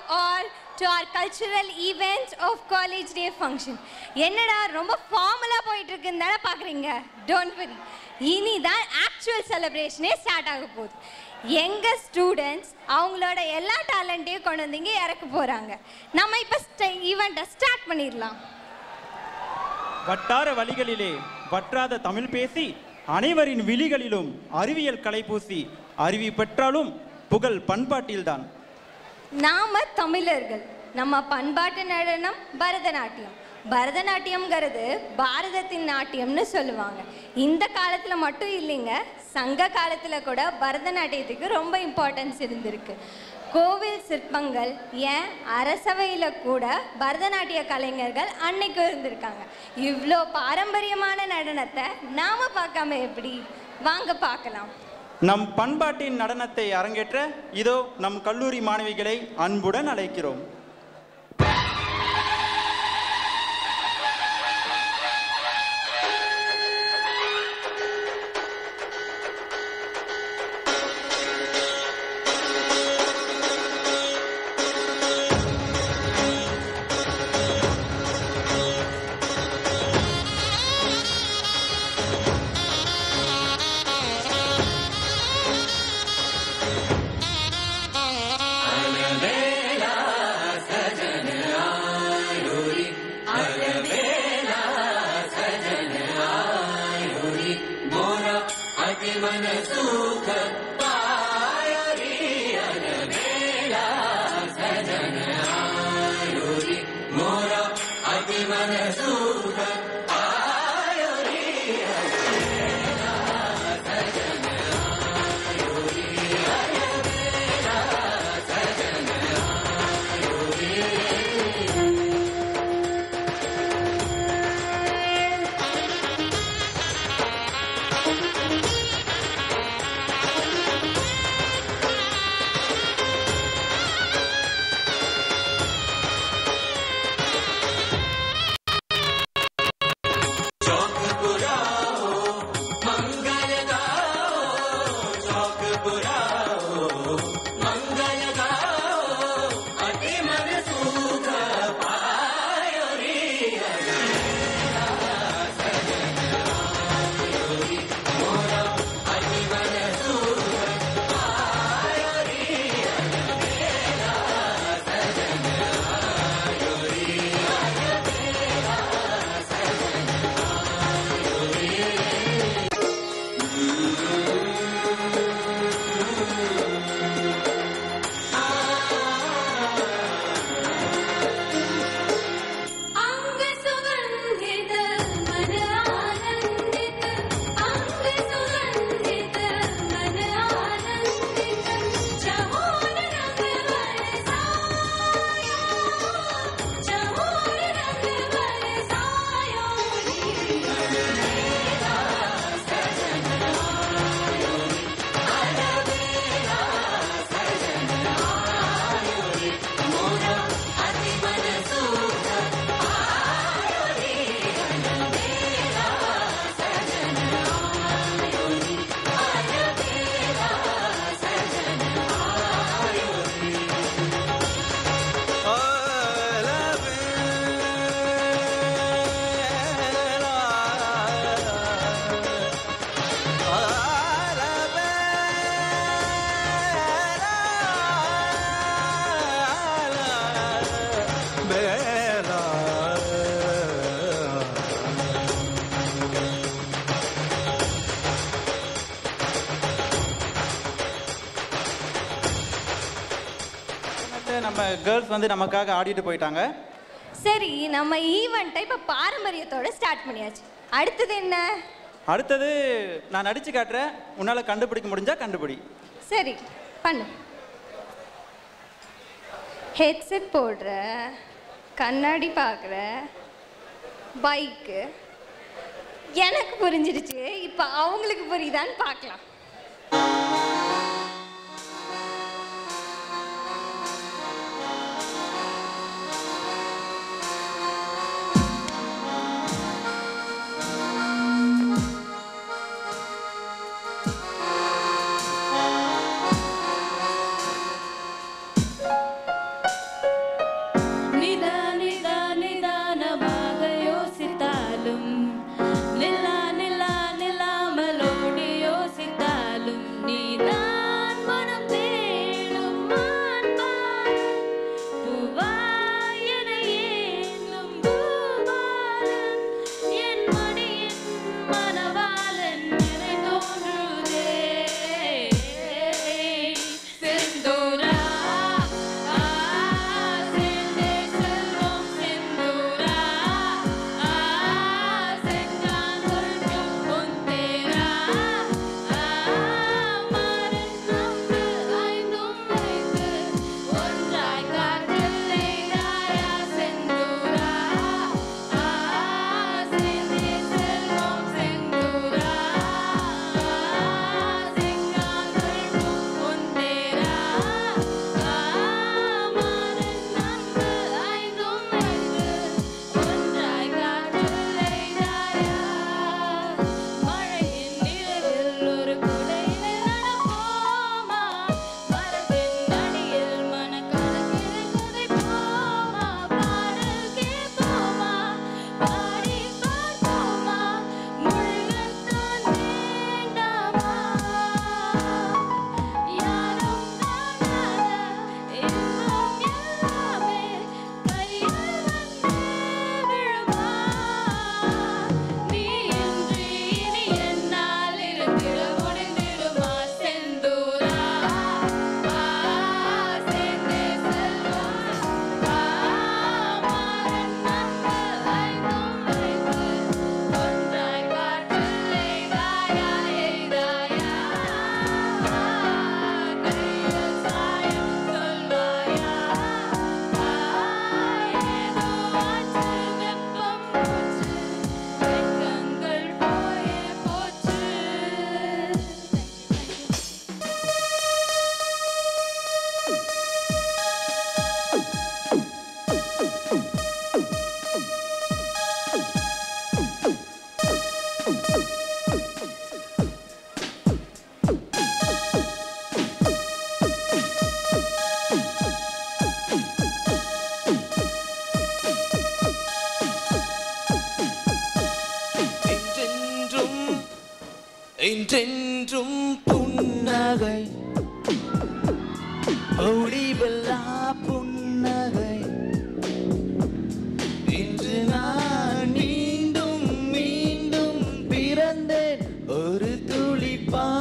all to our cultural event of college day function. என்னடா ரொம்ப ஃபார்மலாக போயிட்டு இருக்குன்னு தானே பார்க்குறீங்க டோன்ட் வரி இனி தான் ஆக்சுவல் செலிப்ரேஷனே ஸ்டார்ட் ஆக போகுது எங்கள் ஸ்டூடெண்ட்ஸ் அவங்களோட எல்லா டேலண்ட்டையும் கொண்டு வந்து இங்கே இறக்க போகிறாங்க நம்ம இப்போ ஈவெண்ட்டை ஸ்டார்ட் பண்ணிடலாம் வட்டார வழிகளிலே வற்றாத தமிழ் பேசி அனைவரின் விழிகளிலும் அறிவியல் கலை பூசி அறிவி பெற்றாலும் புகழ் பண்பாட்டில்தான் நாம தமிழர்கள் நம்ம பண்பாட்டு நடனம் பரதநாட்டியம் பரதநாட்டியம்ங்கிறது பாரதத்தின் நாட்டியம்னு சொல்லுவாங்க இந்த காலத்தில் மட்டும் இல்லைங்க சங்க காலத்தில் கூட பரதநாட்டியத்துக்கு ரொம்ப இம்பார்ட்டன்ஸ் இருந்திருக்கு கோவில் சிற்பங்கள் ஏன் அரசவையில் கூட பரதநாட்டிய கலைஞர்கள் அன்னைக்கு இருந்திருக்காங்க இவ்வளோ பாரம்பரியமான நடனத்தை நாம பார்க்காம எப்படி வாங்க பார்க்கலாம் நம் பண்பாட்டின் நடனத்தை அரங்கேற்ற இதோ நம் கல்லூரி மாணவிகளை அன்புடன் அழைக்கிறோம் अंग सुगंधित मन आनंदित अंग सुगंधित मन आनंदित चमोर रंग बरसायो चमोर रंग बरसायो நம்ம கேர்ள்ஸ் வந்து நமக்காக ஆடிட்டு போயிட்டாங்க சரி நம்ம ஈவெண்ட்டை இப்போ பாரம்பரியத்தோட ஸ்டார்ட் பண்ணியாச்சு அடுத்தது என்ன அடுத்தது நான் நடிச்சு காட்டுறேன் உன்னால கண்டுபிடிக்க முடிஞ்சா கண்டுபிடி சரி பண்ணு ஹெட்செட் போடுற கண்ணாடி பார்க்குற பைக்கு எனக்கு புரிஞ்சிடுச்சு இப்போ அவங்களுக்கு புரியுதான்னு பார்க்கலாம் என்றென்றும் புன்னகை ஒளிவெல்லா புன்னகை இன்று நான் மீண்டும் மீண்டும் பிறந்தேன் ஒரு துளி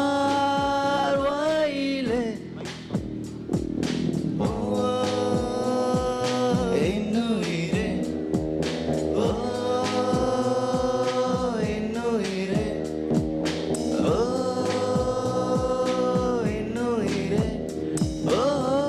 பார்வையிலே ஓ, என்னுயிரே ஓ, என்னுயிரே ஓ, என்னுயிரே ஓ,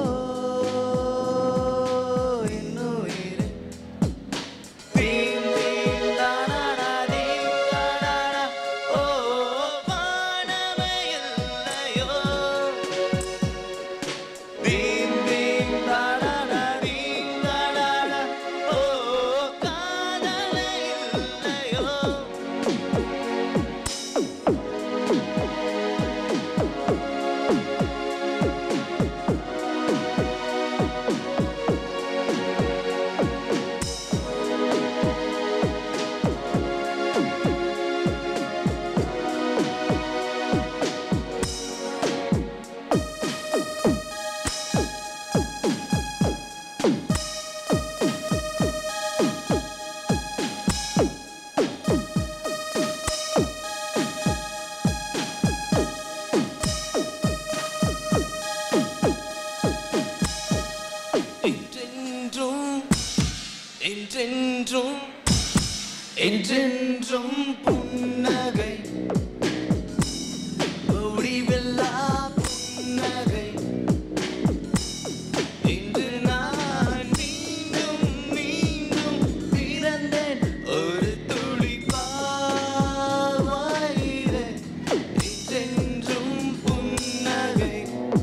என்னுயிரே தீம் தீம் தானானா தீம் தானானா ஓ வானமே இல்லையோ தீம் தீம் தானானா தீம் தானானா ஓ காதலே இல்லையோ என்றென்றும் என்றென்றும் என்றென்றும் புன்னகை ஒளிவெல்லா புன்னகை இன்று நான் மீண்டும் மீண்டும் பிறந்தேன் ஒரு துளி பாவாயிலே என்றென்றும் புன்னகை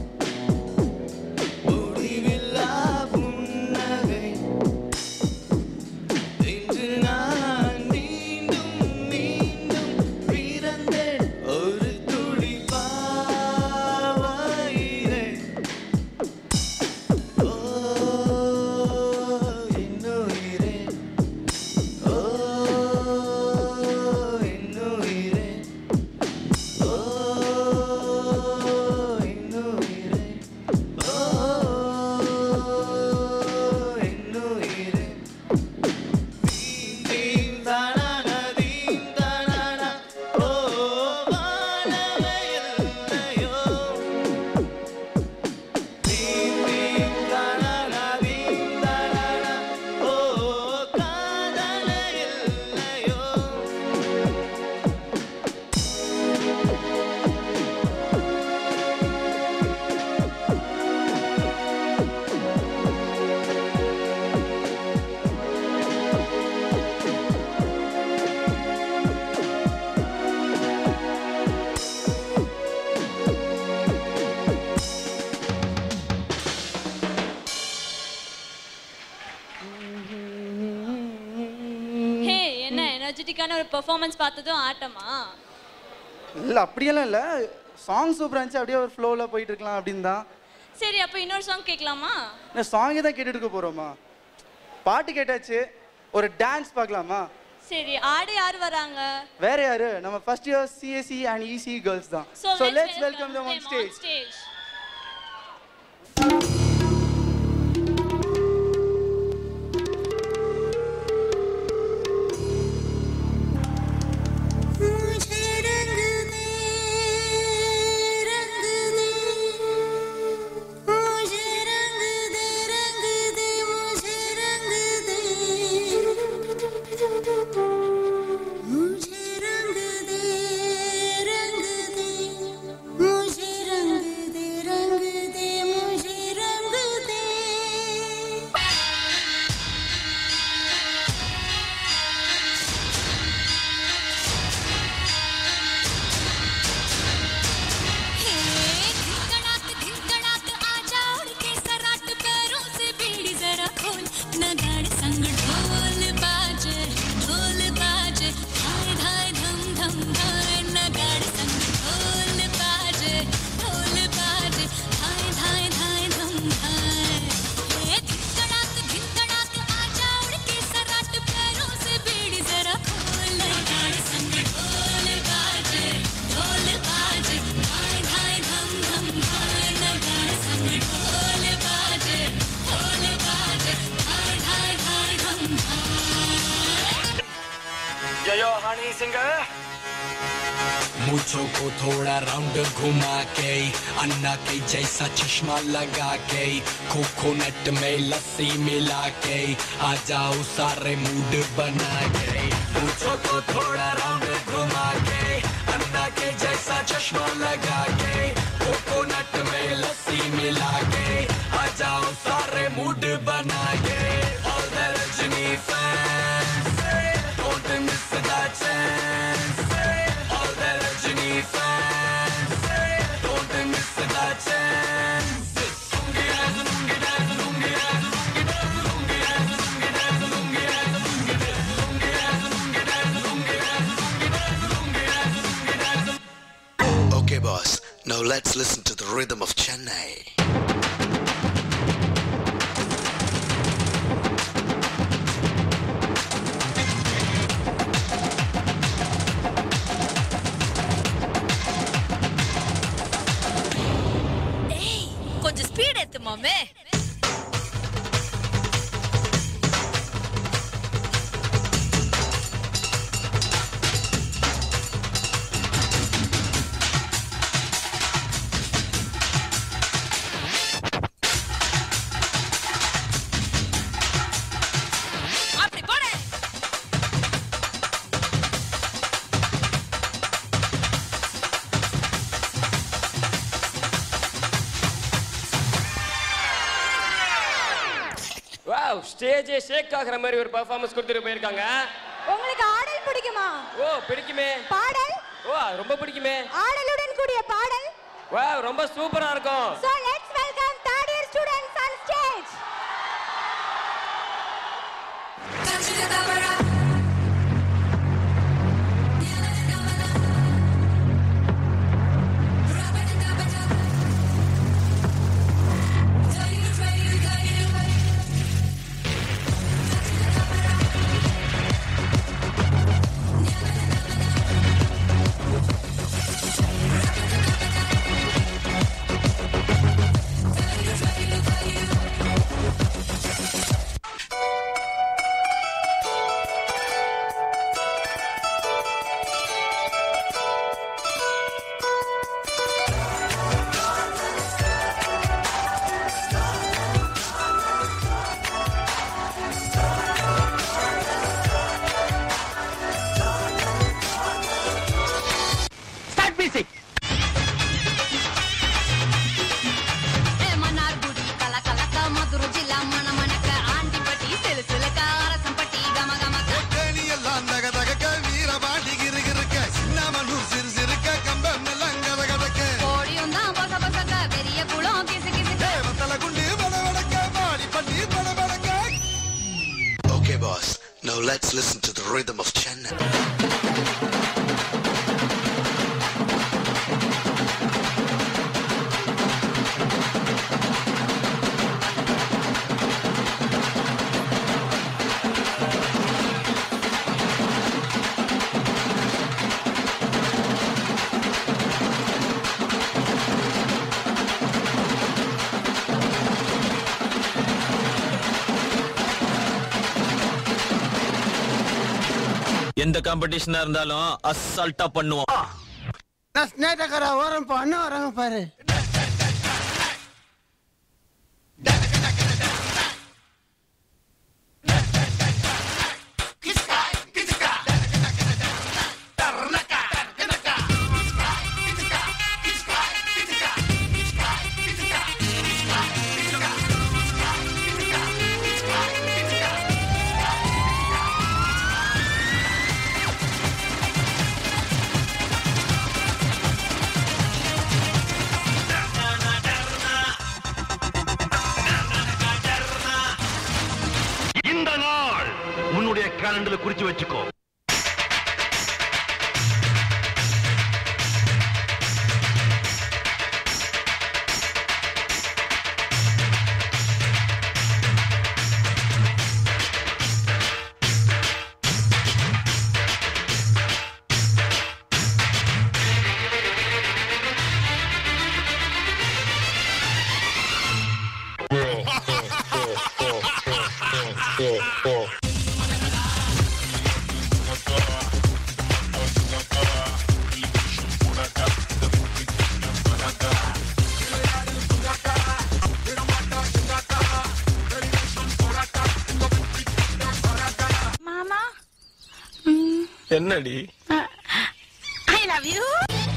ஒளிவில்லா புன்னகை இன்று நான் மீண்டும் மீண்டும் பிறந்தேன் ஒரு துளி பாவாயிலே ஓ என்னுயிரே ஓ என்னுயிரே ஓ என்னுயிரே ஓ என்னுயிரே தீம் தானானா தீம் தானானா ஓ வானமே இல்லையோ தீம் தீம் தானானா தீம் தானானா ஓ காதலே இல்லையோ ஹே என்ன எனர்ஜெட்டிக்கான ஒரு பெர்ஃபார்மன்ஸ் பார்த்ததும் ஆட்டமா இல்லை அப்படியெல்லாம் இல்லை சாங் சூப்பராக இருந்துச்சு அப்படியே ஒரு ஃப்ளோவில் போயிட்டு இருக்கலாம் அப்படின்னு தான் சரி அப்போ இன்னொரு சாங் கேட்கலாமா இந்த சாங்கே தான் கேட்டுட்டு இருக்க போகிறோமா பாட்டு கேட்டாச்சு ஒரு டான்ஸ் பார்க்கலாமா சரி ஆடு யார் வராங்க வேற யாரு நம்ம first year CSC and EC girls தான் so let's welcome them on stage stage मुझे रंग दे रंग दे मुझे रंग दे रंग दे मुझे रंग दे मुझे रंग दे रंग दे मुझे रंग दे हनी सिंगर मुझो को थोड़ा राउंड घुमा के अन्ना के जैसा चश्मा लगा के कोकोनट में लस्सी मिला के आ जाओ सारे मूड बना के मुझो को थोड़ा राउंड घुमा के अन्ना के जैसा चश्मा लगा के कोकोनट में लस्सी मिला के आ जाओ सारे मूड बना के All the Rajini fans don't miss that chance all the Rajini fans don't miss that chance Lungi dance, lungi dance, lungi dance, lungi dance, lungi dance, lungi dance, lungi dance, lungi dance, lungi dance, lungi dance, lungi dance, lungi dance, lungi dance, lungi dance. Okay, boss. Now let's listen to the rhythm of Chennai. ஏய் கொஞ்சம் speed ஏத்து மாமே அப்படி போடு wow ஸ்டேஜே ஷேக் ஆகுற மாதிரி ஒரு performance கொடுத்துட்டு போயிருக்காங்க உங்களுக்கு ஆடல் பிடிக்குமா ஓ பிடிக்குமே பாடல் ஓ ரொம்ப பிடிக்குமே ஆடலுடன் கூடிய பாடல் வாவ் ரொம்ப சூப்பரா இருக்கும் So let's welcome third year students on stage. Start music Mannargudi కల కలక మధుర జిల్లా మన మనక ఆంటిపట్టి సిలసిలక అరసంపట్టి గమ గమక எல்லாம் தக தகக்க வீரபாண்டி கிருகிருக்க சின்னமனூர் சிறு சிறுக்க கம்பம் எல்லாம் கத கதக்க கோடி உந்தான் பச பசக்க பெரிய குளம் கிசு கிசுக்க தேவத்தல குண்டு பட வடக்க பாடி பண்ணி பட வடக்க Okay, boss. Now let's listen to the rhythm of Chennai. எந்த காம்படிஷனா இருந்தாலும் அசால்ட்டா பண்ணுவோம் நான் ஸ்னேட்டக்கார ஓரம் போ அண்ணன் வராங்க பாரு இந்த நாள் உன்னுடைய கேலண்டர்ல குறிச்சு வச்சுக்கோ என்னடி ஐ லவ் யூ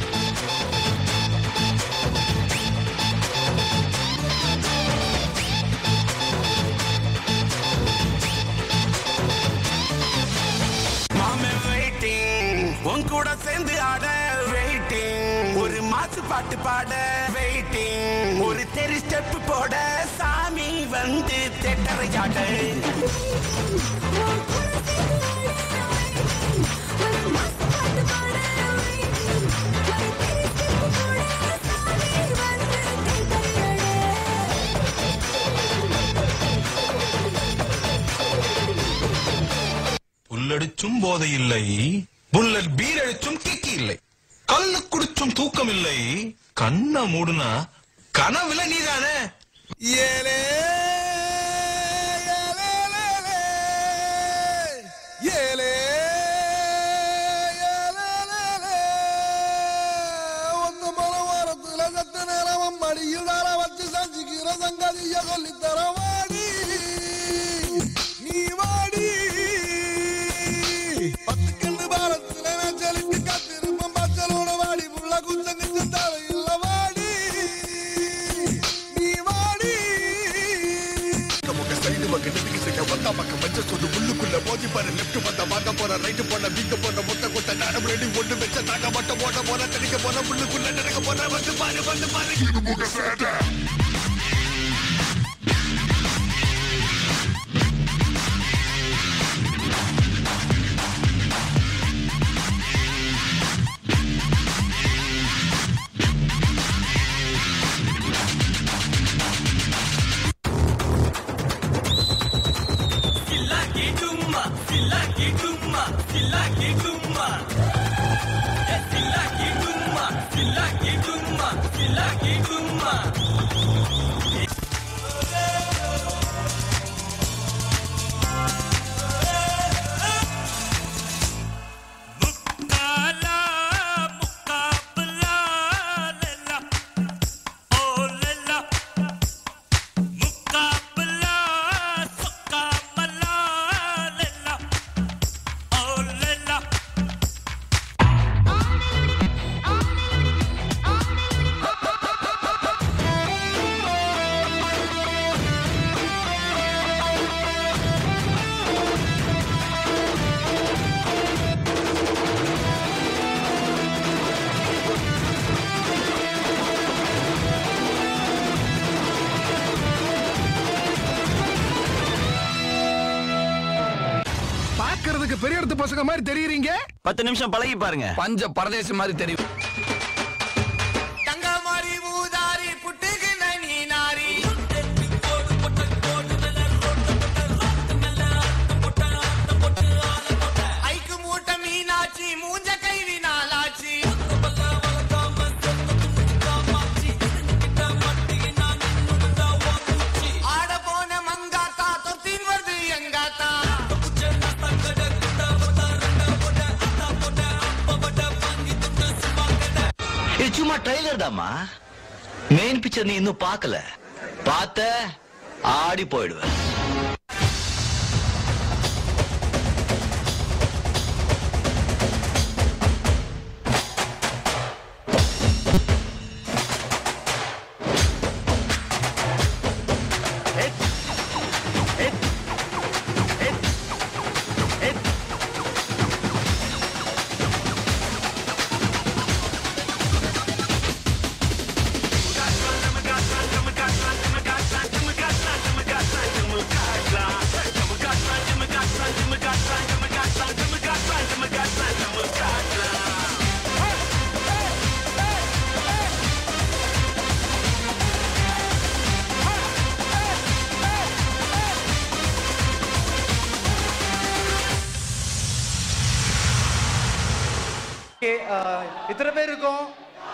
மாமே வெயிட்டிங் உன் கூட சேர்ந்து ஆட வெயிட்டிங் ஒரு மாசு பாட்டு பாட வெயிட்டிங் ஒரு தெரி ஸ்டெப் போட சாமி வந்து தெட்டறையாட புல்லடிச்சும் போதை இல்லை புல்லட் பீர் அடிச்சும் கிக்கி இல்லை கல்லு குடிச்சும் தூக்கம் இல்லை கண்ண மூடுனா கனவுல நீதானே ஏலே ஏலே ಒಂದು ಮಲವಾರத்துல சத்த நேரம் மடியுடார வச்சு சஞ்சிக்கிற சங்கதிய சொல்லி தரவாடி நீ வாடி பத்து கண்ணு பாலத்துல நான் செலுத்தி காத்திருப்பேன் பச்சலோட வாடி புள்ள குச்சங்க சிந்தாத இல்ல வாடி நீ வாடி சைடு பக்கம் நெடுக்கு செய்ய வந்தா பக்கம் மஞ்ச சொல்லு உள்ளுக்குள்ள மோதி பாரு லெஃப்ட் வந்தா வாங்க போற ரைட்டு போன வீங்க போன மொத்த கொத்த நாடம் ரெடி ஒண்ணு வச்ச தாங்க மட்டும் போட போற தனிக்க போற உள்ளுக்குள்ள நடக்க போற வந்து பாரு வந்து பாரு இது முக சேட்டை சில்லாக்கி டும்மா சில்லாக்கி டும்மா சில்லாக்கி டும்மா சில்லாக்கி டும்மா சில்லாக்கி டும்மா சில்லாக்கி டும்மா பாக்குறதுக்கு பெரிய இடத்து பசங்க மாதிரி தெரியுறீங்க பத்து நிமிஷம் பழகி பாருங்க பஞ்ச பரதேசி மாதிரி தெரியும் தங்க மாறி ஊதாரி புட்டுக்கு நனி நாரி ஐக்கு மூட்ட மீனாச்சி மூஞ்ச கைவி நாளாச்சி ஆட போன மங்காத்தா தொத்தின் வருது எங்காத்தா இது சும்மா ட்ரைலர் தாம்மா மெயின் பிக்சர் நீ இன்னும் பார்க்கல பார்த்த ஆடி போயிடுவேன் ஓகே இத்தனை பேர் இருக்கோம்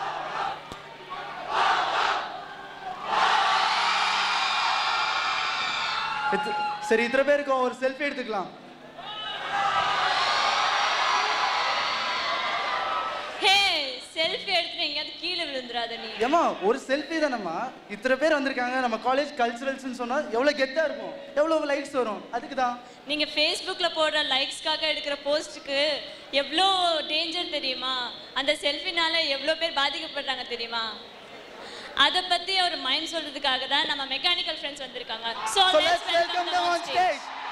இத்த- சரி இத்தனை பேர் இருக்கோம் ஒரு செல்ஃபி எடுத்துக்கலாம் ஹே செல்ஃபி எடுத்து எங்கேயாவது கீழே விழுந்துராத நீ ஏமா ஒரு செல்ஃபி தானம்மா இத்தனை பேர் வந்திருக்காங்க நம்ம காலேஜ் கல்ச்சுரல்ஸ்னு சொன்னா எவ்வளவு கெத்தா இருக்கும் எவ்வளவு லைட்ஸ் வரும் அதுக்கு தான் நீங்க ஃபேஸ்புக்ல போடுற லைக்ஸ்க்காக எடுக்கிற போஸ்ட்டுக்கு எவ்வளோ டேஞ்சர் தெரியுமா அந்த செல்ஃபினால எவ்வளோ பேர் பாதிக்கப்படுறாங்க தெரியுமா அதை பத்தி ஒரு மைண்ட் சொல்றதுக்காக தான் நம்ம மெக்கானிக்கல் ஃப்ரெண்ட்ஸ் வந்திருக்காங்க so So let's welcome them on stage.